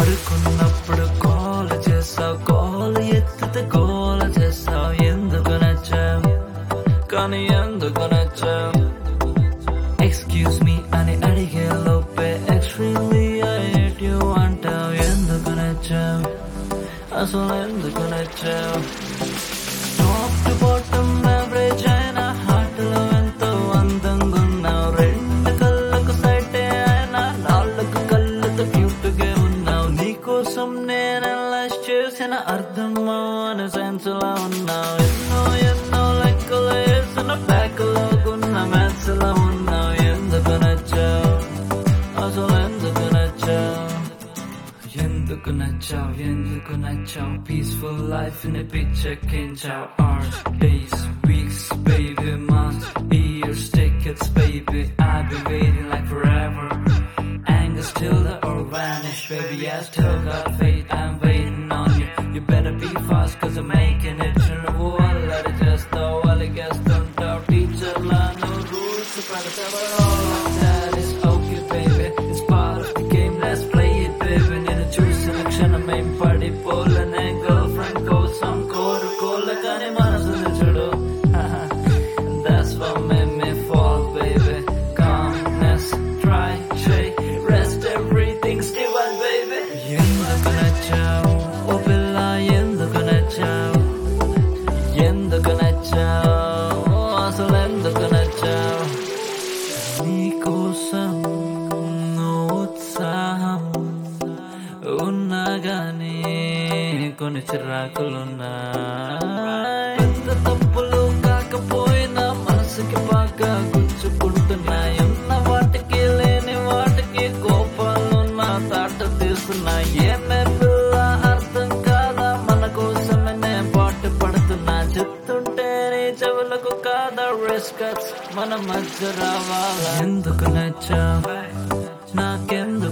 పడుకున్నప్పుడు కాల్ చేసావు కాల్ ఎత్తితే గోల చేసావు ఎందుకు నచ్చావు కానీ ఎందుకు నచ్చావు ఎక్స్క్యూజ్ మీ అని అడిగే లోపే ఎక్స్ట్రీమ్లీ ఐ హేట్ యు అంటావు ఎందుకు నచ్చావు అసలు ఎందుకు నచ్చావు టాప్ టు బాటమ్ యావరేజ్ అయిన హార్ట్ లో ఎంతో అందంగా ఉన్నావు రెండు కళ్ళకు సైటే అయినా నాలుగు కళ్ళతో క్యూట్ గా ఉన్నావు నీకోసం నేను అనలైజ్ చేసిన అర్థం అని సెన్స్ లా ఉన్నావు ఎన్నో ఎన్నో లెక్కలు వేసిన బ్యాక్ లో ఉన్న మ్యాథ్స్ లా ఉన్నావు ఎందుకు నచ్చావు అసలు ఎందుకు నచ్చావు ఎందుకు నచ్చావు ఎందుకు నచ్చావు పీస్ఫుల్ లైఫ్ ని పిచ్చెక్కించావు hours days weeks baby months years decades baby I've been waiting like forever anger still or vanish baby I still got faith I'm waiting on you you better be fast cause I'm making it you know what let it just though well I guess don't doubt teacher la no rules but all of that is okay baby it's part of the game let's play it baby నేను చూసిన క్షణమేం పడిపోలనే girl friend కోసం కోరుకోలేకనే మనసుని చూడు That's what made me fall baby calmness try shake rest everything still one baby ఎందుకు నచ్చావు ఓ పిల్ల ఎందుకు నచ్చావు ఎందుకు నచ్చావు అసలు ఎందుకు నచ్చావు నీకోసం ఉత్సాహం ఉన్నా గానీ కొన్ని చిరాకులున్నా ఎంత తప్పులు కాకపోయినా మనసుకి బాగా గుచ్చుకుంటున్నాయి ఉన్న వాటికి లేని వాటికి కోపాలున్నా తాట తీస్తున్నాయి ఏమే పిల్ల అర్థం కాదా మన కోసమనే పాటు పడుతున్నా చెప్తుంటే నీ చెవులకు కాదా రిస్కట్స్ మన మధ్య రావాలా ఎందుకు నచ్చావు నాకెందుకు